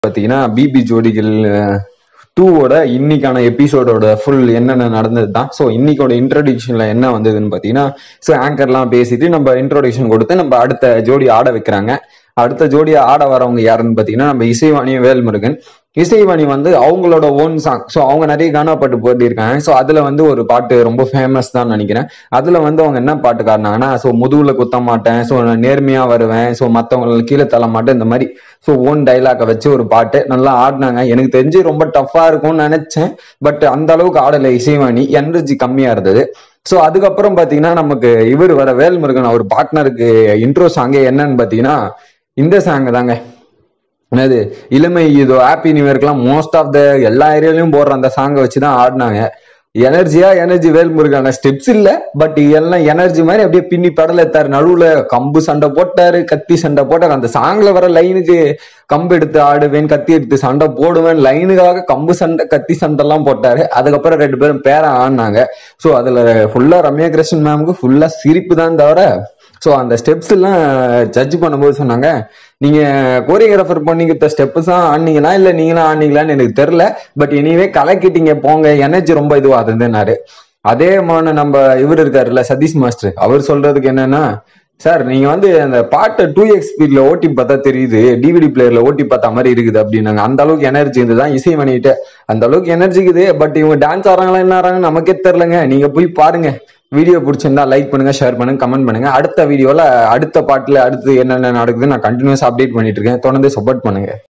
பார்த்தீங்கன்னா பிபி ஜோடிகள் டூவோட இன்னைக்கான எபிசோடோட ஃபுல் என்னென்ன நடந்தது தான் ஸோ இன்னைக்கோட இன்ட்ரோடக்ஷன்ல என்ன வந்ததுன்னு பார்த்தீங்கன்னா ஸோ ஆங்கர்லாம் பேசிட்டு நம்ம இன்ட்ரோடக்ஷன் கொடுத்து நம்ம அடுத்த ஜோடி ஆட வைக்கிறாங்க அடுத்த ஜோடி ஆட வரவங்க யாருன்னு பார்த்தீங்கன்னா நம்ம இசைவாணியும் வேல்முருகன் இசைவாணி வந்து அவங்களோட ஓன் சாங் ஸோ அவங்க நிறைய கானா பாட்டு போட்டிருக்காங்க ஸோ அதுல வந்து ஒரு பாட்டு ரொம்ப ஃபேமஸ் தான் நினைக்கிறேன் அதுல வந்து அவங்க என்ன பாட்டு காட்டினாங்கன்னா ஸோ முதுகுல குத்த மாட்டேன் ஸோ நான் நேர்மையா வருவேன் ஸோ மற்றவங்களை கீழே தள்ள மாட்டேன் இந்த மாதிரி ஸோ ஓன் டைலாக்கை வச்சு ஒரு பாட்டு நல்லா ஆடினாங்க எனக்கு தெரிஞ்சு ரொம்ப டஃப்பா இருக்கும்னு நினைச்சேன் பட் அந்த அளவுக்கு ஆடலை இசைவாணி எனர்ஜி கம்மியா இருந்தது ஸோ அதுக்கப்புறம் பாத்தீங்கன்னா நமக்கு இவர் வர வேல்முருகன் அவர் பார்ட்னருக்கு இன்ட்ரோ சாங்கே என்னன்னு பாத்தீங்கன்னா இந்த சாங் தாங்க என்னது இளமை இதோ ஹாப்பி நியூ இயர்க்குலாம் மோஸ்ட் ஆஃப் த எல்லா ஏரியாலையும் போடுற அந்த சாங்கை வச்சு தான் ஆடினாங்க எனர்ஜியா எனர்ஜி வேல்முருகான ஸ்டெப்ஸ் இல்ல பட் எல்லாம் எனர்ஜி மாதிரி அப்படியே பின்னி படல எடுத்தாரு நடுவுல கம்பு சண்டை போட்டாரு கத்தி சண்டை போட்டாரு அந்த சாங்ல வர லைனுக்கு கம்பு எடுத்து ஆடுவேன் கத்தி எடுத்து சண்டை போடுவேன் லைனுக்காக கம்பு சண்டை கத்தி சண்டை எல்லாம் போட்டாரு அதுக்கப்புறம் ரெண்டு பேரும் பேர ஆடினாங்க ஸோ அதுல ஃபுல்லா ரம்யா கிருஷ்ணன் மேமுக்கு ஃபுல்லா சிரிப்பு தான் தவிர ஸோ அந்த ஸ்டெப்ஸ் எல்லாம் ஜட்ஜ் பண்ணும்போது சொன்னாங்க நீங்க கோரியோகிராஃபர் பண்ணிக்கிட்ட ஸ்டெப்ஸ் தான் ஆனீங்களா இல்ல நீங்களும் ஆனீங்களான்னு எனக்கு தெரியல பட் எனிவே கலக்கிட்டீங்க போங்க எனர்ஜி ரொம்ப இதுவாகுதுன்னாரு அதே மாதிரி நம்ம இவர் இருக்காருல்ல சதீஷ் மாஸ்டர் அவர் சொல்றதுக்கு என்னன்னா சார் நீங்க வந்து அந்த பாட்டை டூ எக்ஸ் ஸ்பீட்ல ஓட்டி பார்த்தா தெரியுது டிவிடி பிளேயர்ல ஓட்டி பார்த்த மாதிரி இருக்குது அப்படின்னாங்க அந்த அளவுக்கு எனர்ஜி இருந்துதான் இசை மணிகிட்ட அந்த அளவுக்கு எனர்ஜி இருக்குது பட் இவங்க டான்ஸ் ஆடுறாங்களா என்ன ஆறாங்க நமக்கே தெரிலங்க நீங்க போய் பாருங்க வீடியோ பிடிச்சிருந்தா லைக் பண்ணுங்க ஷேர் பண்ணுங்க கமெண்ட் பண்ணுங்க அடுத்த வீடியோல அடுத்த பாட்டுல அடுத்து என்னென்ன நடக்குது நான் கண்டினியூஸ் அப்டேட் பண்ணிட்டு இருக்கேன் தொடர்ந்து சப்போர்ட் பண்ணுங்க